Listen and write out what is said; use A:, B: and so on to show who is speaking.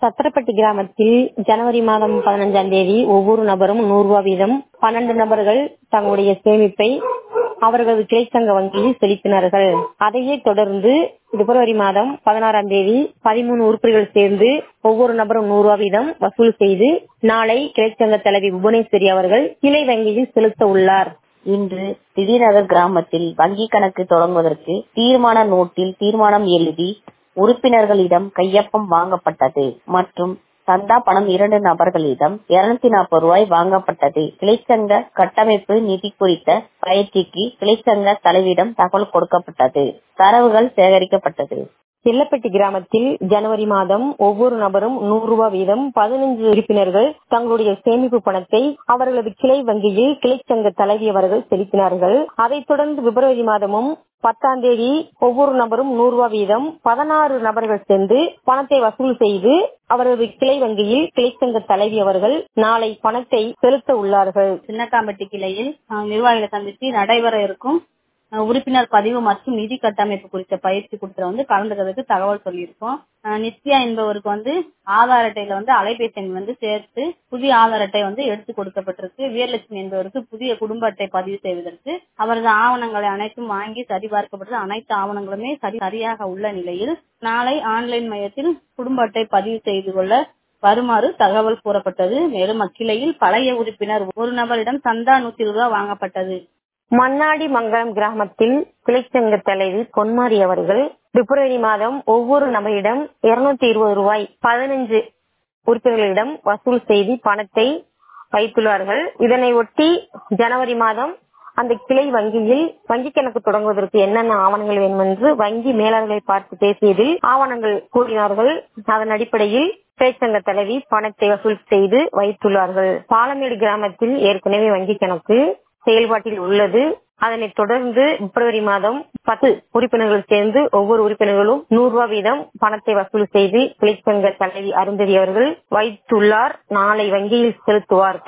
A: சத்திரப்பட்டி கிராமத்தில் ஜனவரி மாதம் பதினஞ்சாம் தேதி ஒவ்வொரு நபரும் நூறு ரூபாய் வீதம் பன்னெண்டு நபர்கள் தங்களுடைய சேமிப்பை அவர்களது கிளைச்சங்க வங்கியில் செலுத்தினார்கள் அதையே தொடர்ந்து பிப்ரவரி மாதம் பதினாறாம் தேதி பதிமூணு உறுப்பினர்கள் சேர்ந்து ஒவ்வொரு நபரும் நூறு ரூபாய் வீதம் வசூல் செய்து நாளை கிளைச்சங்க தலைவி புவனேஸ்வரி அவர்கள் கிளை வங்கியில் செலுத்த உள்ளார்
B: இன்று திடீர்நகர் கிராமத்தில் வங்கி கணக்கு தொடங்குவதற்கு தீர்மான நோட்டில் தீர்மானம் எழுதி உறுப்பினர்களிடம் கையொப்பம் வாங்கப்பட்டது மற்றும் சந்தா பணம் இரண்டு நபர்களிடம் இருநூத்தி நாற்பது ரூபாய் வாங்கப்பட்டது கிளைச்சங்க கட்டமைப்பு நிதி குறித்த பயிற்சிக்கு கிளைச்சங்க தலைவியிடம் தகவல் கொடுக்கப்பட்டது தரவுகள் சேகரிக்கப்பட்டது
A: செல்லப்பட்டி கிராமத்தில் ஜனவரி மாதம் ஒவ்வொரு நபரும் நூறு ரூபாய் வீதம் பதினைஞ்சு உறுப்பினர்கள் தங்களுடைய சேமிப்பு பணத்தை அவர்களது கிளை வங்கியில் கிளைச்சங்க தலைவி அவர்கள் செலுத்தினார்கள் அதைத் தொடர்ந்து பிப்ரவரி மாதமும் பத்தாம் தேதி ஒவ்வொரு நபரும் நூறு ரூபாய் வீதம் பதினாறு நபர்கள் சேர்ந்து பணத்தை வசூல் செய்து அவரது கிளை வங்கியில் கிளைச்சங்க தலைவி அவர்கள் நாளை பணத்தை செலுத்த உள்ளார்கள்
C: சின்னக்காம்பட்டி கிளையில் நிர்வாகிகளை சந்தித்து நடைபெற இருக்கும் உறுப்பினர் பதிவு மற்றும் நிதி கட்டமைப்பு குறித்த பயிற்சி கொடுத்த வந்து கலந்துக்கிறதுக்கு தகவல் சொல்லியிருக்கோம் நித்யா என்பவருக்கு வந்து ஆதார் அட்டையில வந்து அலைபேசி எண் வந்து சேர்த்து புதிய ஆதார் அட்டை வந்து எடுத்து கொடுக்கப்பட்டிருக்கு வீரலட்சுமி என்பவருக்கு புதிய குடும்ப அட்டை பதிவு செய்வதற்கு அவரது ஆவணங்களை அனைத்தும் வாங்கி சரிபார்க்கப்பட்டது அனைத்து ஆவணங்களுமே சரி சரியாக உள்ள நிலையில் நாளை ஆன்லைன் மையத்தில் குடும்ப அட்டை பதிவு செய்து கொள்ள வருமாறு தகவல் கூறப்பட்டது மேலும் அக்கிளையில் பழைய உறுப்பினர் ஒரு நபரிடம் சந்தா நூத்தி ரூபாய் வாங்கப்பட்டது
A: மண்ணாடி மங்கலம் கிராமத்தில் கிளைச்சங்க தலைவி பொன்மாரி அவர்கள் பிப்ரவரி மாதம் ஒவ்வொரு நபரிடம் இருநூத்தி இருபது ரூபாய் பதினஞ்சு உறுப்பினர்களிடம் வசூல் செய்து பணத்தை வைத்துள்ளார்கள் இதனை ஒட்டி ஜனவரி மாதம் அந்த கிளை வங்கியில் வங்கி கணக்கு தொடங்குவதற்கு என்னென்ன ஆவணங்கள் வேண்டும் என்று வங்கி மேலாளர்களை பார்த்து பேசியதில் ஆவணங்கள் கூறினார்கள் அதன் அடிப்படையில் பேச்சங்க தலைவி பணத்தை வசூல் செய்து வைத்துள்ளார்கள் பாலமேடு கிராமத்தில் ஏற்கனவே வங்கி கணக்கு செயல்பாட்டில் உள்ளது அதனைத் தொடர்ந்து பிப்ரவரி மாதம் பத்து உறுப்பினர்கள் சேர்ந்து ஒவ்வொரு உறுப்பினர்களும் நூறு ரூபாய் வீதம் பணத்தை வசூல் செய்து கிளைச்சங்க தலைவி அருந்ததி அவர்கள் வைத்துள்ளார் நாளை வங்கியில் செலுத்துவார்